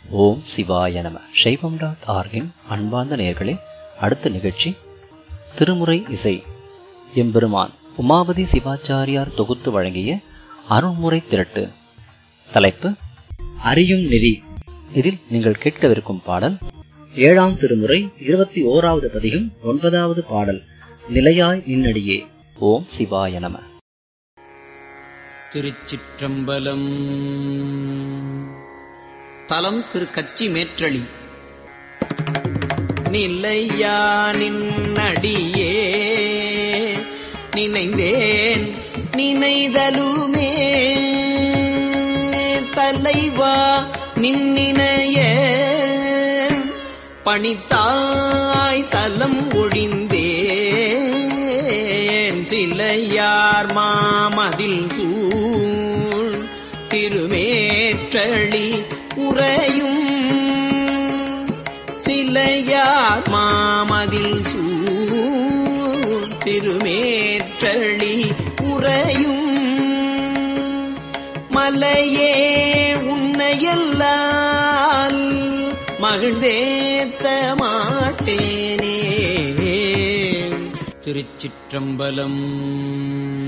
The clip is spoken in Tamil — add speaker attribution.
Speaker 1: ஓம் சிவாய நம சைவம் டாட் ஆர்கின் அன்பார்ந்த நேயர்களே அடுத்த நிகழ்ச்சி திருமுறை இசை எம்பெருமான் உமாபதி சிவாச்சாரியார் தொகுத்து வழங்கிய அருண்முறை திரட்டு தலைப்பு அறியும் நெறி இதில் நீங்கள் கேட்கவிருக்கும் பாடல் ஏழாம் திருமுறை இருபத்தி ஓராவது பதிகம் ஒன்பதாவது பாடல் நிலையாய் நின்னடியே ஓம் சிவாய நம
Speaker 2: திருச்சிற்றம்பலம் தலம் திரு கச்சி மேற்றளி நிலையா நின்னடியே நினைந்தேன் நினைதலுமே தலைவா நின்னினைய பணித்தாய் சலம் ஒழிந்தேன் சிலையார் மாமதில் சூழ் திருமேற்றளி உறையும் சிலையார் மாமதில் சூழ் திருமேற்றளி உறையும் மலையே உன்னையல்லால் மகிழ்ந்தேத்த மாட்டேனே திருச்சிற்றம்பலம்